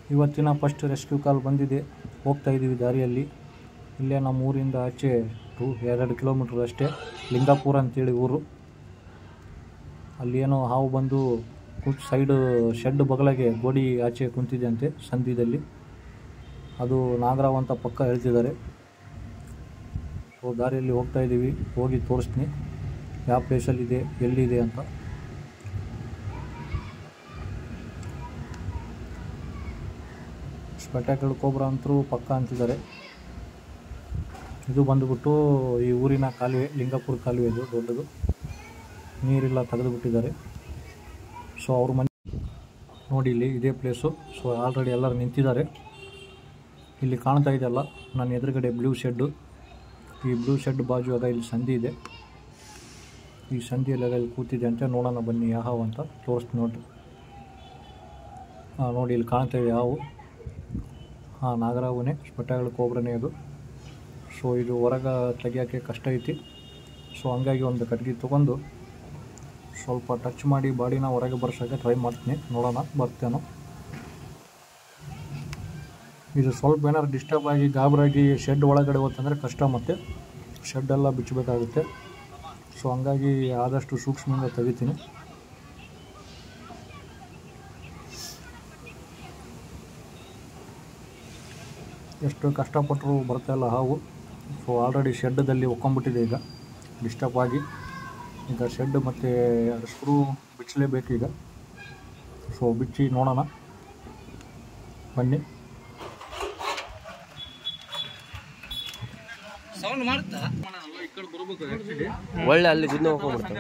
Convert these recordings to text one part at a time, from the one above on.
ಇವತ್ತಿನ first rescue ಕಾಲ್ ಬಂದಿದೆ ಹೋಗ್ತಾ ಇದ್ದೀವಿ ದಾರಿಯಲ್ಲಿ ಇಲ್ಲೇ ನಮ್ಮ ಊರಿಂದ ಆಚೆ ಟು ಎರಡು ಕಿಲೋಮೀಟ್ರ್ ಅಷ್ಟೇ ಲಿಂಗಾಪುರ ಅಂತೇಳಿ ಊರು ಅಲ್ಲಿ ಏನೋ ಹಾವು ಬಂದು ಕುಂತ್ ಸೈಡ್ ಶೆಡ್ ಬಗಲಾಗೆ ಗೋಡಿ ಆಚೆ ಕುಂತಿದೆ ಅಂತೆ ಸಂದಿದಲ್ಲಿ ಅದು ನಾಗರಾವ್ ಅಂತ ಪಕ್ಕ ಹೇಳ್ತಿದ್ದಾರೆ ಸೊ ದಾರಿಯಲ್ಲಿ ಹೋಗ್ತಾ ಇದ್ದೀವಿ ಹೋಗಿ ತೋರಿಸ್ತೀನಿ ಯಾವ ಪ್ಲೇಸಲ್ಲಿದೆ ಎಲ್ಲಿದೆ ಅಂತ ಸ್ಪೆಟ್ಯಾಕಲ್ ಕೋಬ್ರಾ ಅಂತರೂ ಪಕ್ಕ ಅಂತಿದ್ದಾರೆ ಇದು ಬಂದುಬಿಟ್ಟು ಈ ಊರಿನ ಕಾಲುವೆ ಲಿಂಗಾಪುರ ಕಾಲುವೆ ಇದು ದೊಡ್ಡದು ನೀರೆಲ್ಲ ತೆಗೆದುಬಿಟ್ಟಿದ್ದಾರೆ ಸೊ ಅವ್ರ ಮನೆ ನೋಡಿ ಇಲ್ಲಿ ಇದೇ ಪ್ಲೇಸು ಸೊ ಆಲ್ರೆಡಿ ಎಲ್ಲರೂ ನಿಂತಿದ್ದಾರೆ ಇಲ್ಲಿ ಕಾಣ್ತಾ ಇದೆಯಲ್ಲ ನನ್ನ ಎದುರುಗಡೆ ಬ್ಲೂ ಶೆಡ್ಡು ಈ ಬ್ಲೂ ಶೆಡ್ ಬಾಜು ಆಗ ಇಲ್ಲಿ ಸಂಧಿ ಇದೆ ಈ ಸಂಧಿಯಲ್ಲೆಲ್ಲ ಇಲ್ಲಿ ಕೂತಿದೆ ಅಂತ ನೋಡೋಣ ಬನ್ನಿ ಯಾವ ಅಂತ ತೋರಿಸ್ತೀನಿ ನೋಡ್ರಿ ಹಾಂ ನೋಡಿ ಇಲ್ಲಿ ಕಾಣ್ತಾ ಇದೆ ಯಾವು ಹಾಂ ನಾಗರಾವನೇ ಸ್ಪೆಟ್ಟಾಗಳ ಕೋಬ್ರನೇ ಅದು ಸೊ ಇದು ಹೊರಗೆ ತೆಗಿಯೋಕ್ಕೆ ಕಷ್ಟ ಐತಿ ಸೊ ಹಂಗಾಗಿ ಒಂದು ಕಟ್ಗೆ ತೊಗೊಂಡು ಸ್ವಲ್ಪ ಟಚ್ ಮಾಡಿ ಬಾಡಿನ ಹೊರಗೆ ಬರ್ಸೋಕ್ಕೆ ಟ್ರೈ ಮಾಡ್ತೀನಿ ನೋಡೋಣ ಬರ್ತೇನೋ ಇದು ಸ್ವಲ್ಪ ಏನಾದ್ರು ಡಿಸ್ಟರ್ಬ್ ಆಗಿ ಗಾಬರಾಗಿ ಶೆಡ್ ಒಳಗಡೆ ಹೋತಂದರೆ ಕಷ್ಟ ಮತ್ತು ಶೆಡ್ಡೆಲ್ಲ ಬಿಚ್ಚಬೇಕಾಗುತ್ತೆ ಸೊ ಹಂಗಾಗಿ ಆದಷ್ಟು ಸೂಕ್ಷ್ಮದಿಂದ ತೆಗಿತೀನಿ ಎಷ್ಟು ಕಷ್ಟಪಟ್ಟರು ಬರ್ತಾಯಿಲ್ಲ ಹಾವು ಸೊ ಆಲ್ರೆಡಿ ಶೆಡ್ಡದಲ್ಲಿ ಒಕ್ಕೊಂಬಿಟ್ಟಿದೆ ಈಗ ಡಿಸ್ಟರ್ಬ್ ಆಗಿ ಈಗ ಶೆಡ್ ಮತ್ತು ಸ್ಕ್ರೂ ಬಿಚ್ಚಲೇಬೇಕು ಈಗ ಸೊ ಬಿಚ್ಚಿ ನೋಡೋಣ ಬನ್ನಿ ಒಳ್ಳೆ ಅಲ್ಲಿ ಗುದ್ದೆ ಹೋಗ್ಬಿಡ್ತಾನೆ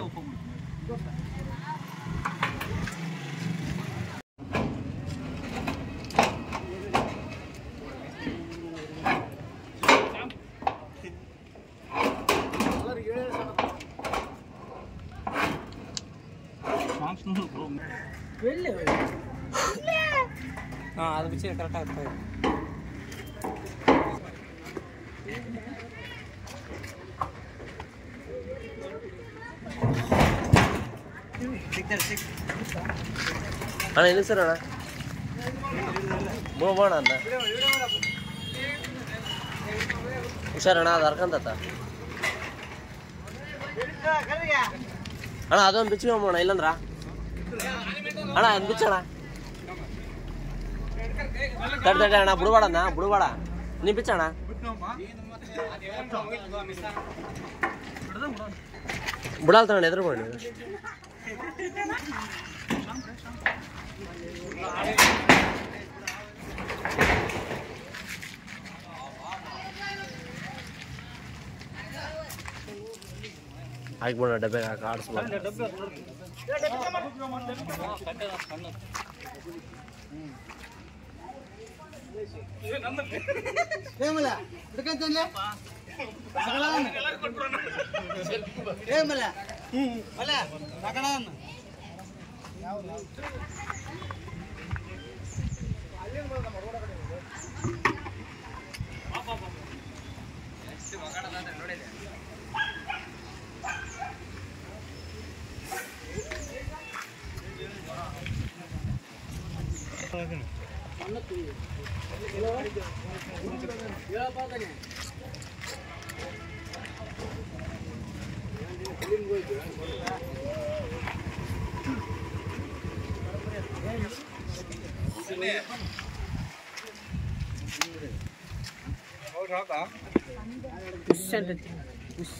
ಹಾಂ ಅದು ಬಿಚ್ಚಿ ಕರೆಕ್ಟ್ ಆಗ್ತದೆ ಅಣ್ಣ ಏನು ಸರ್ ಅಣ್ಣ ಬೋಣ ಅಣ್ಣ ಹುಷಾರಣ್ಣ ಅದು ಹರ್ಕಂತ ಅಣ್ಣ ಅದೊಂದು ಬಿಚ್ಚಿಕೊಂಬೋಣ ಇಲ್ಲಂದ್ರ ಅಣ್ಣ ಅದು ಬಿಚ್ಚಣ್ಣ ತಡಿ ತಡಿ ಅಣ್ಣ ಬಿಡ್ಬೇಡಣ್ಣ ಬಿಡ್ಬೇಡ ನೀ ಬಿಚ್ಚಣ್ಣ ಬಿಡಲ್ತಣ್ಣ ಎದುರು ಬಿಡಿ ಹಾಕ್ಬಿಡ ಡಬ್ಬೆಗೆ ಹಾಕಿ ಆಡಿಸ್ಬೋದು ಹುಷ್ ಅಂತೈತಿ ಹುಷ್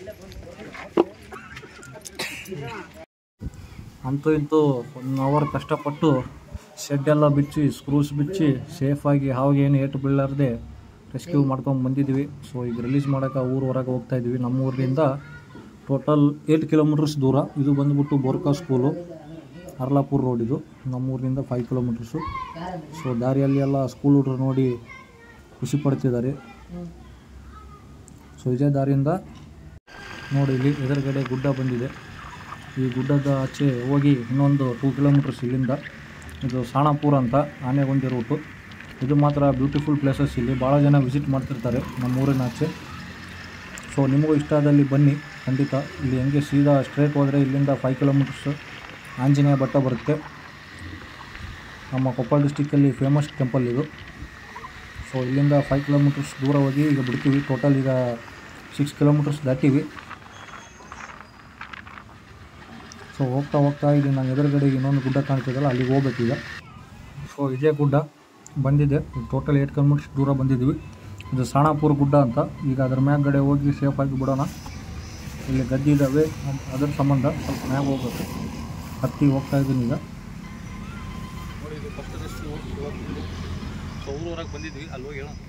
ಅಂತೂ ಇಂತೂ ಒನ್ ಅವರ್ ಕಷ್ಟಪಟ್ಟು ಶೆಡ್ಡೆಲ್ಲ ಬಿಚ್ಚಿ ಸ್ಕ್ರೂಸ್ ಬಿಚ್ಚಿ ಸೇಫಾಗಿ ಹಾವಿಗೆ ಏನು ಏಟು ಬೀಳಾರ್ದೆ ರೆಸ್ಕ್ಯೂ ಮಾಡ್ಕೊಂಡು ಬಂದಿದ್ವಿ ಸೊ ಈಗ ರಿಲೀಸ್ ಮಾಡೋಕೆ ಊರು ಹೊರಗೆ ಹೋಗ್ತಾ ಇದ್ವಿ ನಮ್ಮ ಊರಿನಿಂದ ಟೋಟಲ್ ಏಯ್ಟ್ ಕಿಲೋಮೀಟರ್ಸ್ ದೂರ ಇದು ಬಂದ್ಬಿಟ್ಟು ಬೋರ್ಕಾ ಸ್ಕೂಲು ಅರ್ಲಾಪುರ್ ರೋಡ್ ಇದು ನಮ್ಮೂರಿನಿಂದ ಫೈವ್ ಕಿಲೋಮೀಟರ್ಸು ಸೊ ದಾರಿಯಲ್ಲಿ ಎಲ್ಲ ಸ್ಕೂಲ್ ಹುಡುಗರು ನೋಡಿ ಖುಷಿ ಪಡ್ತಿದ್ದಾರೆ ಸೊ ಇದೇ ದಾರಿಯಿಂದ ನೋಡಿ ಇಲ್ಲಿ ಎದುರುಗಡೆ ಗುಡ್ಡ ಬಂದಿದೆ ಈ ಗುಡ್ಡದ ಆಚೆ ಹೋಗಿ ಇನ್ನೊಂದು ಟೂ ಕಿಲೋಮೀಟರ್ಸ್ ಇಲ್ಲಿಂದ ಇದು ಸಾಣಾಪುರ ಅಂತ ಆನೆಗೊಂದಿ ರೂಟು ಇದು ಮಾತ್ರ ಬ್ಯೂಟಿಫುಲ್ ಪ್ಲೇಸಸ್ ಇಲ್ಲಿ ಭಾಳ ಜನ ವಿಸಿಟ್ ಮಾಡ್ತಿರ್ತಾರೆ ನಮ್ಮ ಊರಿನ ಆಚೆ ಸೊ ನಿಮಗೂ ಇಷ್ಟ ಆದಲ್ಲಿ ಬನ್ನಿ ಖಂಡಿತ ಇಲ್ಲಿ ಹೆಂಗೆ ಸೀದಾ ಸ್ಟ್ರೇಟ್ ಹೋದರೆ ಇಲ್ಲಿಂದ ಫೈವ್ ಕಿಲೋಮೀಟರ್ಸ್ ಆಂಜನೇಯ ಬೆಟ್ಟ ಬರುತ್ತೆ ನಮ್ಮ ಕೊಪ್ಪಳ ಡಿಸ್ಟಿಕ್ಕಲ್ಲಿ ಫೇಮಸ್ ಟೆಂಪಲ್ ಇದು ಸೊ ಇಲ್ಲಿಂದ ಫೈವ್ ಕಿಲೋಮೀಟರ್ಸ್ ದೂರ ಹೋಗಿ ಈಗ ಬಿಡ್ತೀವಿ ಟೋಟಲ್ ಈಗ ಸಿಕ್ಸ್ ಕಿಲೋಮೀಟರ್ಸ್ ದಾಟೀವಿ ಸೊ ಹೋಗ್ತಾ ಹೋಗ್ತಾ ಇಲ್ಲಿ ನಾನು ಎದುರುಗಡೆ ಇನ್ನೊಂದು ಗುಡ್ಡ ಕಾಣ್ತಿದ್ದಲ್ಲ ಅಲ್ಲಿಗೆ ಹೋಗ್ಬೇಕೀಗ ಸೊ ಇದೇ ಗುಡ್ಡ ಬಂದಿದೆ ಟೋಟಲ್ ಏಟ್ ಕಿಲೋಮೀಟರ್ಸ್ ದೂರ ಬಂದಿದ್ದೀವಿ ಇದು ಸಾಣಾಪುರ ಗುಡ್ಡ ಅಂತ ಈಗ ಅದ್ರ ಮ್ಯಾಗಡೆ ಹೋಗಿ ಸೇಫಾಗಿ ಬಿಡೋಣ ಇಲ್ಲಿ ಗದ್ದೆ ಇದ್ದಾವೆ ಅದ್- ಅದ್ರ ಸಂಬಂಧ ಸ್ವಲ್ಪ ಮ್ಯಾಗ ಹೋಗ್ಬೇಕು ಹತ್ತಿ ಹೋಗ್ತಾ ಇದ್ದೀನಿ ಈಗ ನೋಡಿ ಇದು ಫಸ್ಟ್ ರೆಸ್ಟ್ ಸೊ ಊರವರೆಗೆ ಬಂದಿದ್ವಿ ಅಲ್ಲಿ ಹೋಗಿ ಹೇಳೋಣ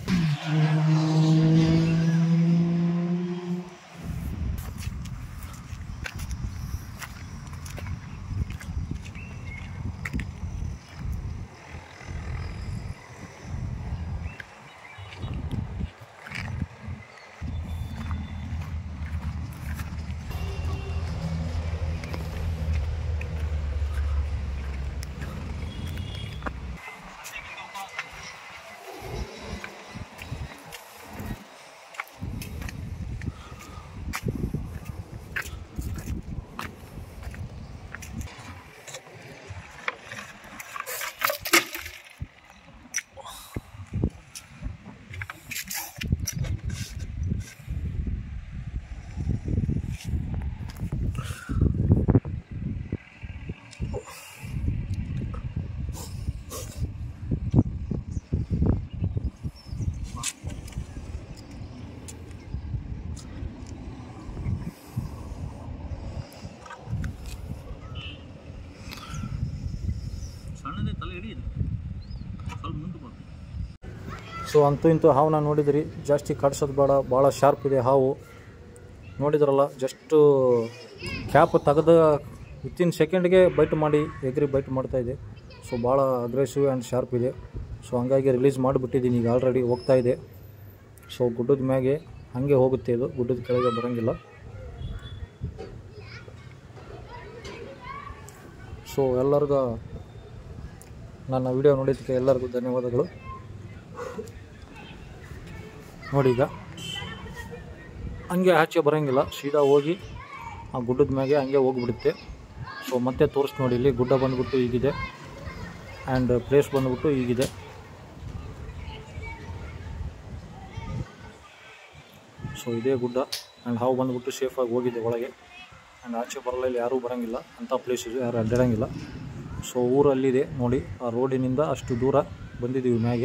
ಸಣ್ಣದೇ ತಲೆ ಹಿಡಿ ಇದು ಸ್ವಲ್ಪ ಮುಂದೆ ಬರ್ತದೆ ಸೊ ಅಂತೂ ಇಂತೂ ಹಾವನ್ನ ನೋಡಿದಿರಿ ಜಾಸ್ತಿ ಕಡ್ಸೋದು ಬೇಡ ಭಾಳ ಶಾರ್ಪ್ ಇದೆ ಹಾವು ನೋಡಿದ್ರಲ್ಲ ಜಸ್ಟು ಕ್ಯಾಪ್ ತೆಗೆದ ವಿತಿನ್ ಸೆಕೆಂಡ್ಗೆ ಬೈಟ್ ಮಾಡಿ ಎಗ್ರಿ ಬೈಟ್ ಮಾಡ್ತಾ ಇದೆ ಸೊ ಭಾಳ ಅಗ್ರೆಸಿವ್ ಆ್ಯಂಡ್ ಶಾರ್ಪ್ ಇದೆ ಸೊ ಹಂಗಾಗಿ ರಿಲೀಸ್ ಮಾಡಿಬಿಟ್ಟಿದ್ದೀನಿ ಈಗ ಆಲ್ರೆಡಿ ಹೋಗ್ತಾ ಇದೆ ಸೊ ಗುಡ್ಡದ ಮ್ಯಾಗೆ ಹಾಗೆ ಹೋಗುತ್ತೆ ಇದು ಗುಡ್ಡದ ಕೆಳಗೆ ಬರೋಂಗಿಲ್ಲ ಸೊ ಎಲ್ಲರಿಗೂ ನನ್ನ ವಿಡಿಯೋ ನೋಡಿದ್ದಕ್ಕೆ ಎಲ್ಲರಿಗೂ ಧನ್ಯವಾದಗಳು ನೋಡಿ ಈಗ ಹಂಗೆ ಆಚೆ ಬರೋಂಗಿಲ್ಲ ಸೀದಾ ಹೋಗಿ ಆ ಗುಡ್ಡದ ಮ್ಯಾಗೆ ಹಂಗೆ ಹೋಗ್ಬಿಡುತ್ತೆ ಸೊ ಮತ್ತೆ ತೋರಿಸ್ ನೋಡಿ ಇಲ್ಲಿ ಗುಡ್ಡ ಬಂದ್ಬಿಟ್ಟು ಹೀಗಿದೆ ಆ್ಯಂಡ್ ಪ್ಲೇಸ್ ಬಂದ್ಬಿಟ್ಟು ಹೀಗಿದೆ ಸೊ ಇದೇ ಗುಡ್ಡ ಆ್ಯಂಡ್ ಹಾವು ಬಂದ್ಬಿಟ್ಟು ಸೇಫಾಗಿ ಹೋಗಿದೆ ಒಳಗೆ ಆ್ಯಂಡ್ ಆಚೆ ಬರಲ್ಲ ಇಲ್ಲಿ ಯಾರೂ ಬರೋಂಗಿಲ್ಲ ಅಂಥ ಪ್ಲೇಸ್ ಇದು ಯಾರು ಅಡ್ಡಾಡಂಗಿಲ್ಲ ಸೊ ಊರಲ್ಲಿದೆ ನೋಡಿ ಆ ರೋಡಿನಿಂದ ಅಷ್ಟು ದೂರ ಬಂದಿದ್ದೀವಿ ಮ್ಯಾಗೆ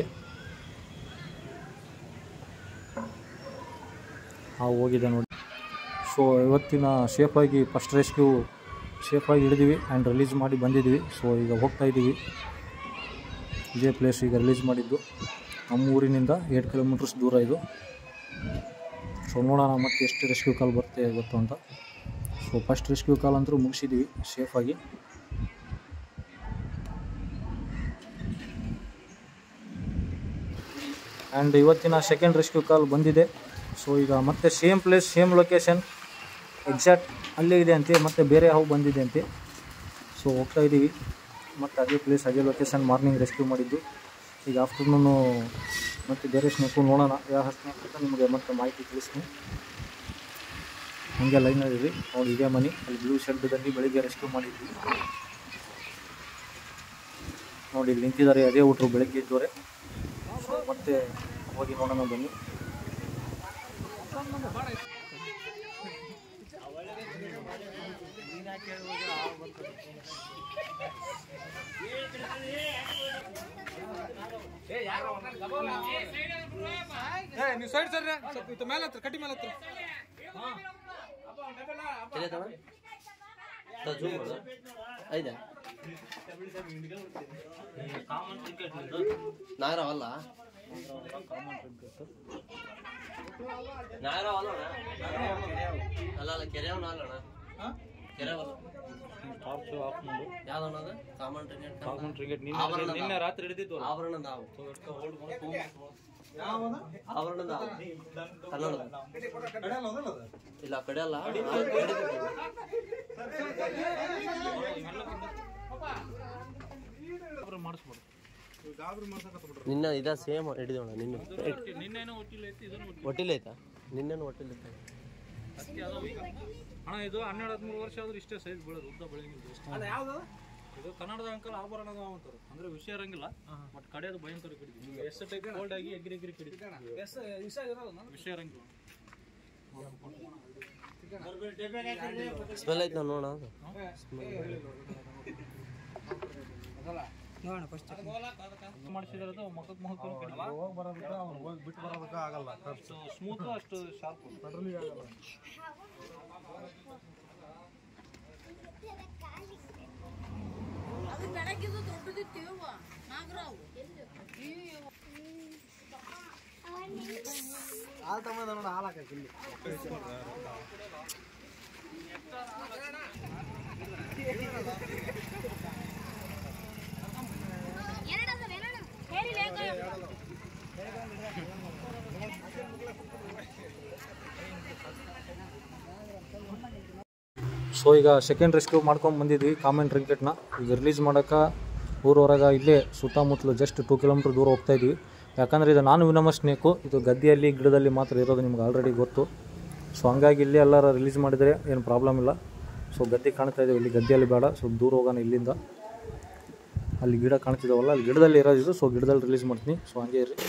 ಹಾವು ಹೋಗಿದೆ ನೋಡಿ ಸೊ ಇವತ್ತಿನ ಸೇಫಾಗಿ ಫಸ್ಟ್ ರೆಸ್ಕ್ಯೂ ಸೇಫಾಗಿ ಹಿಡಿದೀವಿ ಆ್ಯಂಡ್ ರಿಲೀಸ್ ಮಾಡಿ ಬಂದಿದ್ದೀವಿ ಸೊ ಈಗ ಹೋಗ್ತಾ ಇದ್ದೀವಿ ಇದೇ ಪ್ಲೇಸ್ ಈಗ ರಿಲೀಸ್ ಮಾಡಿದ್ದು ನಮ್ಮ ಊರಿನಿಂದ ಏಟ್ ಕಿಲೋಮೀಟರ್ಸ್ ದೂರ ಇದು ಸೊ ನೋಡೋಣ ಮತ್ತೆ ಎಷ್ಟು ರೆಸ್ಕ್ಯೂ ಕಾಲ್ ಬರುತ್ತೆ ಗೊತ್ತು ಅಂತ ಸೊ ಫಸ್ಟ್ ರೆಸ್ಕ್ಯೂ ಕಾಲ್ ಅಂತೂ ಮುಗಿಸಿದ್ದೀವಿ ಸೇಫಾಗಿ ಆ್ಯಂಡ್ ಇವತ್ತಿನ ಸೆಕೆಂಡ್ ರೆಸ್ಕ್ಯೂ ಕಾಲ್ ಬಂದಿದೆ ಸೊ ಈಗ ಮತ್ತೆ same place same location exact ಅಲ್ಲೇ ಇದೆ ಅಂತೆ ಮತ್ತೆ ಬೇರೆ ಹಾವು ಬಂದಿದೆ ಅಂತೆ ಸೊ ಹೋಗ್ತಾ ಇದ್ದೀವಿ ಮತ್ತು ಅದೇ ಪ್ಲೇಸ್ ಅದೇ ಲೊಕೇಶನ್ ಮಾರ್ನಿಂಗ್ ರೆಸ್ಕ್ಯೂ ಮಾಡಿದ್ದು ಈಗ ಆಫ್ಟರ್ನೂನು ಮತ್ತು ಬೇರೆ ಸ್ನೇಕು ನೋಡೋಣ ಯಾವ ಸ್ನೇಕ್ ಅಂತ ನಿಮಗೆ ಮತ್ತೆ ಮಾಹಿತಿ ತಿಳಿಸ್ತೀನಿ ಹಾಗೆ ಲೈನಲ್ಲಿರಿ ನೋಡಿ ಇದೇ ಮನೆ ಅಲ್ಲಿ ಬ್ಲೂ ಶೆಡ್ದಲ್ಲಿ ಬೆಳಿಗ್ಗೆ ರೆಸ್ಕ್ಯೂ ಮಾಡಿದ್ವಿ ನೋಡಿ ಇಲ್ಲಿ ನಿಂತಿದ್ದಾರೆ ಅದೇ ಊಟರು ಬೆಳಗ್ಗೆ ಇದ್ದವರೆ ಸೊ ಮತ್ತೆ ಹೋಗಿ ನೋಡೋಣ ಬನ್ನಿ ನೀವು ಸೈಡ್ ಸರ್ ಸ್ವಲ್ಪ ಇದು ಮೇಲೆ ಹತ್ರ ಕಟ್ಟಿ ಮೇಲೆ ಹತ್ರ ಎಲ್ಲಿ ತಮ್ಮ ತ ಜೂಮ್ ಮಾಡು ಐದಾ ನಾಗರಾವಲ್ಲ ನಾಗರಾವಲ್ಲ ಅಲ್ಲ ಅಲ್ಲ ಕೆರೆ ಅವನ ಅಲ್ಲಣ್ಣ ಕೆರೆ ಅವಲ್ಲ ಟಾರ್ಚ್ ಆಫ್ ಮಾಡು ಯಾವ್ದಣ್ಣ ಅದು ಕಾಮನ್ ಟ್ರಿಕೆಟ್ ಕಾಮನ್ ಕ್ರಿಕೆಟ್ ಆಭರಣ ನಿನ್ನೆ ನಿನ್ನೆ ರಾತ್ರಿ ಹಿಡಿದಿತ್ತು ಆಭರಣ ನಾವು ಆಭರಣ ನಾವು ಕನ್ನಡದ ಇಲ್ಲ ಆ ಕಡೆ ಅಲ್ಲ ಆ ಕಡೆ ಇದ್ದಿದ್ದು. ಮಾಡಿಸ್ಬೋದು ನಿನ್ನ ಇದ ಸೇಮ್ ಹಿಡಿದೋಣ ನಿನ್ನ ನಿನ್ನೇನೋ ಒಟ್ಟಿಲ್ಲ ಐತಿ ಇದನ್ನು ಒಟ್ಟಿಲ್ಲ ಐತಾ ನಿನ್ನೇನು ಒಟ್ಟಿಲ್ಲ ಐತಾ ಅಷ್ಟೇ ಅದಾವ ಈಗ ಅಣ್ಣ ಇದು ಹನ್ನೆರಡು ಹದಿಮೂರು ವರ್ಷ ಆದ್ರೂ ಇಷ್ಟೇ ಸೈಜ್ ಬೆಳೆದು ಉದ್ದ ಬೆಳೆಯಂಗಿಲ್ಲ ಅಷ್ಟೇ ಇದು ಕನ್ನಡದ ಅಂಕಲ್ ಆಭರಣ ಅಂತಾರೆ ಅಂದ್ರೆ ವಿಷಯ ಇರಂಗಿಲ್ಲ ಬಟ್ ಕಡೆಯೋದು ಭಯಂಕರ ಕಡಿದು ಎಷ್ಟು ಟೈಪ್ ಕೋಲ್ಡ್ ಆಗಿ ಎಗ್ರಿ ಎಗ್ರಿ ಕಡಿದು ವಿಷಯ ಇರಂಗಿಲ್ಲ ಸ್ಮೆಲ್ ಐತೆ ನೋಡ ಮಾಡಿಸಿದ್ರೆ ಅದು ಮುಖಕ್ಕೆ ಮುಖಕ್ಕೆ ಹೋಗಿ ಬರೋದಕ್ಕೆ ಅವ್ನು ಹೋಗಿ ಬಿಟ್ಟು ಬರೋದಕ್ಕೆ ಆಗಲ್ಲ ಖರ್ಚು ಸ್ಮೂತ್ ಅಷ್ಟು ಶಾರ್ಪ್ ಪೆಟ್ರೋಲಿಗೆ ಆಗಲ್ಲ ಅದು ಬೆಳಗ್ಗಿದು ದೊಡ್ಡದಿತ್ತೇವ ನಾಗರಾವು ಹಾಲು ತಗೊಂಬಂದ ನೋಡ ಹಾಲು ಹಾಕಕ್ಕೆ ಇಲ್ಲಿ ಸೊ ಈಗ ಸೆಕೆಂಡ್ ರೆಸ್ಕ್ಯೂ ಮಾಡ್ಕೊಂಡು ಬಂದಿದ್ವಿ ಕಾಮನ್ ರಿಂಕೆಟ್ನ ಈಗ ರಿಲೀಸ್ ಮಾಡೋಕೆ ಊರ ಹೊರಗೆ ಇಲ್ಲೇ ಸುತ್ತಮುತ್ತಲು ಜಸ್ಟ್ ಟೂ ಕಿಲೋಮೀಟ್ರ್ ದೂರ ಹೋಗ್ತಾ ಇದ್ವಿ ಯಾಕಂದರೆ ಇದು ನಾನು ವಿನಮ ಸ್ನೇಕು ಇದು ಗದ್ದೆಯಲ್ಲಿ ಗಿಡದಲ್ಲಿ ಮಾತ್ರ ಇರೋದು ನಿಮ್ಗೆ ಆಲ್ರೆಡಿ ಗೊತ್ತು ಸೊ ಹಂಗಾಗಿ ಇಲ್ಲಿ ಎಲ್ಲರ ರಿಲೀಸ್ ಮಾಡಿದರೆ ಏನು ಪ್ರಾಬ್ಲಮ್ ಇಲ್ಲ ಸೊ ಗದ್ದೆ ಕಾಣ್ತಾ ಇದ್ದೀವಿ ಇಲ್ಲಿ ಗದ್ದೆಯಲ್ಲಿ ಬೇಡ ಸ್ವಲ್ಪ ದೂರ ಹೋಗೋಣ ಇಲ್ಲಿಂದ ಅಲ್ಲಿ ಗಿಡ ಕಾಣ್ತಿದ್ದಾವಲ್ಲ ಅಲ್ಲಿ ಗಿಡದಲ್ಲಿ ಇರೋದಿದು ಸೊ ಗಿಡದಲ್ಲಿ ರಿಲೀಸ್ ಮಾಡ್ತೀನಿ ಸೊ ಹಂಗೆ ಇರಿ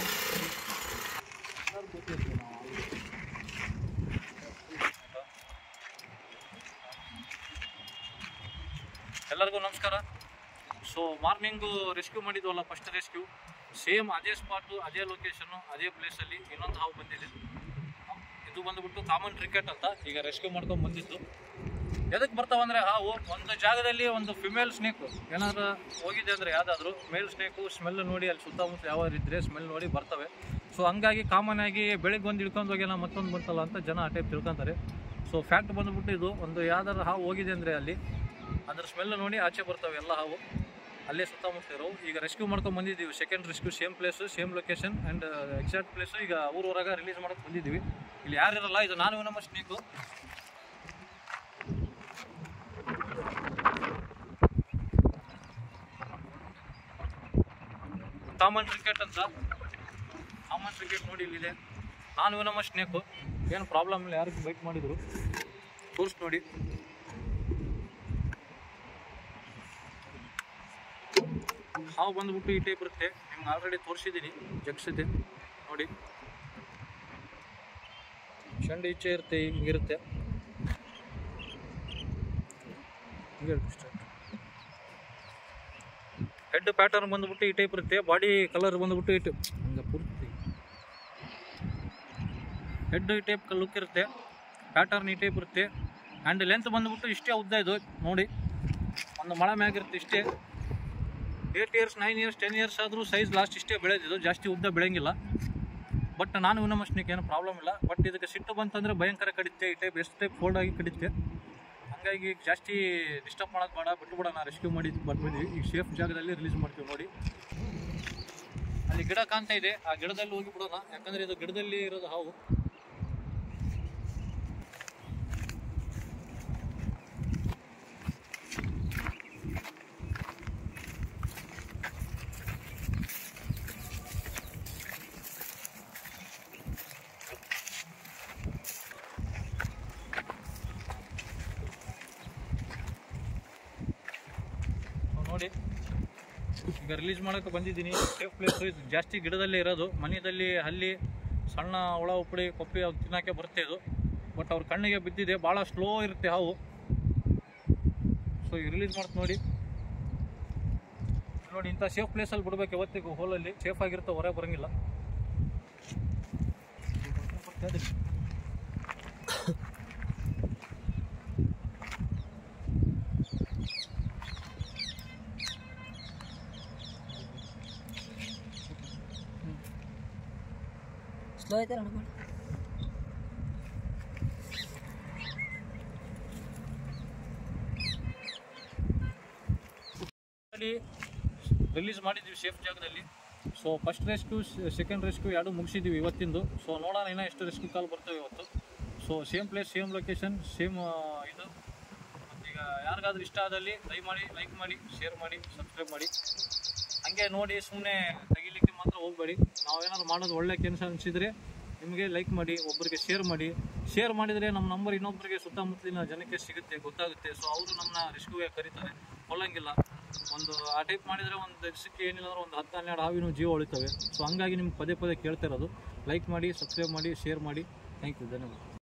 ಎಲ್ಲರಿಗೂ ನಮಸ್ಕಾರ ಸೊ ಮಾರ್ನಿಂಗು ರೆಸ್ಕ್ಯೂ ಮಾಡಿದ್ವಲ್ಲ ಫಸ್ಟ್ ರೆಸ್ಕ್ಯೂ ಸೇಮ್ ಅದೇ ಸ್ಪಾಟು ಅದೇ ಲೊಕೇಶನ್ನು ಅದೇ ಪ್ಲೇಸಲ್ಲಿ ಇನ್ನೊಂದು ಹಾವು ಬಂದಿದೆ ಇದು ಬಂದುಬಿಟ್ಟು ಕಾಮನ್ ಕ್ರಿಕೆಟ್ ಅಂತ ಈಗ ರೆಸ್ಕ್ಯೂ ಮಾಡ್ಕೊಂಡು ಬಂದಿದ್ದು ಎದಕ್ಕೆ ಬರ್ತಾವಂದ್ರೆ ಹಾವು ಒಂದು ಜಾಗದಲ್ಲಿ ಒಂದು ಫಿಮೇಲ್ ಸ್ನೇಕ್ ಏನಾದ್ರು ಹೋಗಿದೆ ಅಂದರೆ ಯಾವುದಾದ್ರೂ ಮೇಲ್ ಸ್ನೇಕು ಸ್ಮೆಲ್ ನೋಡಿ ಅಲ್ಲಿ ಸುತ್ತಮುತ್ತ ಯಾವ್ದು ಇದ್ದರೆ ಸ್ಮೆಲ್ ನೋಡಿ ಬರ್ತವೆ ಸೊ ಹಂಗಾಗಿ ಕಾಮನ್ ಆಗಿ ಬೆಳಿಗ್ಗೆ ಒಂದು ಹಿಡ್ಕೊಂಡು ಹೋಗ್ಯಾನ ಮತ್ತೊಂದು ಬಂತಲ್ಲ ಅಂತ ಜನ ಆ ಟೈಪ್ ತಿಳ್ಕೊಂತಾರೆ ಸೊ ಫ್ಯಾಕ್ಟ್ ಬಂದುಬಿಟ್ಟು ಇದು ಒಂದು ಯಾವ್ದಾದ್ರು ಹಾವು ಹೋಗಿದೆ ಅಂದರೆ ಅಲ್ಲಿ ಅದ್ರ ಸ್ಮೆಲ್ ನೋಡಿ ಆಚೆ ಬರ್ತವೆ ಎಲ್ಲ ಹಾವು ಅಲ್ಲೇ ಸುತ್ತಮುತ್ತ ಇರೋ ಈಗ ರೆಸ್ಕ್ಯೂ ಮಾಡ್ಕೊಂಡು ಬಂದಿದ್ದೀವಿ second rescue same place same location and exact place ಈಗ ಊರವರೆಗೆ ರಿಲೀಸ್ ಮಾಡಕ್ಕೆ ಬಂದಿದ್ದೀವಿ ಇಲ್ಲಿ ಯಾರಿರಲ್ಲ ಇದು ನಾನು ನಮ್ಮ ಸ್ನೇಕು ಕಾಮನ್ ಕ್ರಿಕೆಟ್ ಅಂತ ಕಾಮನ್ ಕ್ರಿಕೆಟ್ ನೋಡಿ ಇಲ್ಲಿದೆ ನಾನು ನಮ್ಮ ಸ್ನೇಕು ಏನು ಪ್ರಾಬ್ಲಮ್ ಇಲ್ಲ ಯಾರಿಗೂ ಬೈಟ್ ಮಾಡಿದ್ರು ತೋರಿಸ್ ನೋಡಿ ಹಾವು ಬಂದ್ಬಿಟ್ಟು ಈ ಟೈಪ್ ಇರುತ್ತೆ ನಿಮ್ಗೆ ಆಲ್ರೆಡಿ ತೋರಿಸಿದ್ದೀನಿ ಜಗ್ಸಿದೆ ನೋಡಿ ಚೆಂಡು ಈಚೆ ಇರುತ್ತೆ ಹಿಂಗಿರುತ್ತೆ ಹಿಂಗೆ ಹೆಡ್ ಪ್ಯಾಟರ್ನ್ ಬಂದ್ಬಿಟ್ಟು ಈ ಟೈಪ್ ಇರುತ್ತೆ ಬಾಡಿ ಕಲರ್ ಬಂದ್ಬಿಟ್ಟು ಈ ಟೈಪ್ ಹಂಗೆ ಪೂರ್ತಿ ಹೆಡ್ ಈ ಟೈಪ್ ಲುಕ್ ಇರುತ್ತೆ ಪ್ಯಾಟರ್ನ್ ಈ ಟೈಪ್ ಇರುತ್ತೆ ಆ್ಯಂಡ್ ಲೆಂತ್ ಬಂದ್ಬಿಟ್ಟು ಇಷ್ಟೇ ಉದ್ದ ಇದು ನೋಡಿ ಒಂದು ಮಳ ಮ್ಯಾಗಿರುತ್ತೆ ಇಷ್ಟೇ eight years nine years ten years ಆದರೂ ಸೈಜ್ ಲಾಸ್ಟ್ ಇಷ್ಟೇ ಬೆಳೆದಿದ್ದು ಜಾಸ್ತಿ ಉದ್ದ ಬೆಳೆಯಂಗಿಲ್ಲ ಬಟ್ ನಾನು ವಿನಮಸ್ನಿಗೆ ಏನು ಪ್ರಾಬ್ಲಮ್ ಇಲ್ಲ ಬಟ್ ಇದಕ್ಕೆ ಸಿಟ್ಟು ಬಂತಂದರೆ ಭಯಂಕರ ಕಡಿತೆ ಈ ಟೈಪ್ ಎಷ್ಟು ಟೈಪ್ ಫೋಲ್ಡ್ ಆಗಿ ಕಡಿತೆ ಹಂಗಾಗಿ ಜಾಸ್ತಿ ಡಿಸ್ಟರ್ಬ್ ಮಾಡೋದು ಬೇಡ ಬಿಟ್ಟು ಬಿಡ ನಾ ರೆಸ್ಕ್ಯೂ ಮಾಡಿ ಬಂದ್ಬಿದ್ವಿ ಈಗ ಸೇಫ್ ಜಾಗದಲ್ಲಿ ರಿಲೀಸ್ ಮಾಡ್ತೀವಿ ನೋಡಿ ಅಲ್ಲಿ ಗಿಡ ಕಾಣ್ತಾ ಇದೆ ಆ ಗಿಡದಲ್ಲಿ ಹೋಗಿ ಬಿಡೋಣ ಯಾಕಂದರೆ ಇದು ಗಿಡದಲ್ಲಿ ಇರೋದು ಹಾವು ಸೊ ನೋಡಿ ಈಗ ರಿಲೀಸ್ ಮಾಡೋಕೆ ಬಂದಿದ್ದೀನಿ ಸೇಫ್ ಪ್ಲೇಸು ಇದು ಜಾಸ್ತಿ ಗಿಡದಲ್ಲೇ ಇರೋದು ಮನೆಯಲ್ಲಿ ಹಲ್ಲಿ ಸಣ್ಣ ಹುಳ ಉಪ್ಪಡಿ ಕೊಪ್ಪಿ ಅವು ತಿನ್ನೋಕ್ಕೆ ಬರುತ್ತೆ ಇದು ಬಟ್ ಅವ್ರ ಕಣ್ಣಿಗೆ ಬಿದ್ದಿದೆ ಭಾಳ ಸ್ಲೋ ಇರುತ್ತೆ ಹಾವು ಸೊ ಈಗ ರಿಲೀಸ್ ಮಾಡ್ತು ನೋಡಿ ನೋಡಿ ಇಂಥ ಸೇಫ್ ಪ್ಲೇಸಲ್ಲಿ ಬಿಡ್ಬೇಕು ಯಾವತ್ತಿಗೂ ಹೋಲಲ್ಲಿ ಸೇಫ್ ಆಗಿರುತ್ತೆ ಹೊರಗೆ ಬರೋಂಗಿಲ್ಲ ಸ್ಲೋ ಐತೆ ಅಲ್ಲಿ ರಿಲೀಸ್ ಮಾಡಿದ್ವಿ ಸೇಫ್ ಜಾಗದಲ್ಲಿ so first rescue second rescue ಎರಡು ಮುಗಿಸಿದ್ವಿ ಇವತ್ತಿಂದು ಸೊ ನೋಡೋಣ ಇನ್ನೂ ಎಷ್ಟು ರೆಸ್ಕ್ಯೂ ಕಾಲ್ ಬರ್ತವೆ ಇವತ್ತು so same place same location same ಇದು ಮತ್ತೀಗ ಯಾರಿಗಾದ್ರೂ ಇಷ್ಟ ಆದಲ್ಲಿ ದಯಮಾಡಿ ಲೈಕ್ ಮಾಡಿ ಶೇರ್ ಮಾಡಿ ಸಬ್ಸ್ಕ್ರೈಬ್ ಮಾಡಿ ಹಂಗೆ ನೋಡಿ ಸುಮ್ಮನೆ ತೆಗಿಲಿಕ್ಕೆ ಮಾತ್ರ ಹೋಗಬೇಡಿ ನಾವೇನಾದ್ರು ಮಾಡೋದು ಒಳ್ಳೆ ಕೆಲಸ ಅನಿಸಿದರೆ ನಿಮಗೆ ಲೈಕ್ ಮಾಡಿ ಒಬ್ಬರಿಗೆ ಶೇರ್ ಮಾಡಿ ಶೇರ್ ಮಾಡಿದರೆ ನಮ್ಮ ನಂಬರ್ ಇನ್ನೊಬ್ಬರಿಗೆ ಸುತ್ತಮುತ್ತಲಿನ ಜನಕ್ಕೆ ಸಿಗುತ್ತೆ ಗೊತ್ತಾಗುತ್ತೆ ಸೊ ಅವರು ನಮ್ಮನ್ನ ರಿಸ್ಕ್ಯೂಗೆ ಕರೀತಾರೆ ಕೊಲ್ಲಂಗಿಲ್ಲ ಒಂದು ಆ ಟೈಪ್ ಮಾಡಿದರೆ ಒಂದು ದಿವಸಕ್ಕೆ ಏನಿಲ್ಲ ಅಂದ್ರೆ ಒಂದು ಹತ್ತು ಹನ್ನೆರಡು ಹಾವಿನೂ ಜೀವ ಉಳಿತವೆ ಸೊ ಹಂಗಾಗಿ ನಿಮ್ಗೆ ಪದೇ ಪದೇ ಕೇಳ್ತಾ ಇರೋದು ಲೈಕ್ ಮಾಡಿ ಸಬ್ಸ್ಕ್ರೈಬ್ ಮಾಡಿ ಶೇರ್ ಮಾಡಿ ಥ್ಯಾಂಕ್ ಯು ಧನ್ಯವಾದ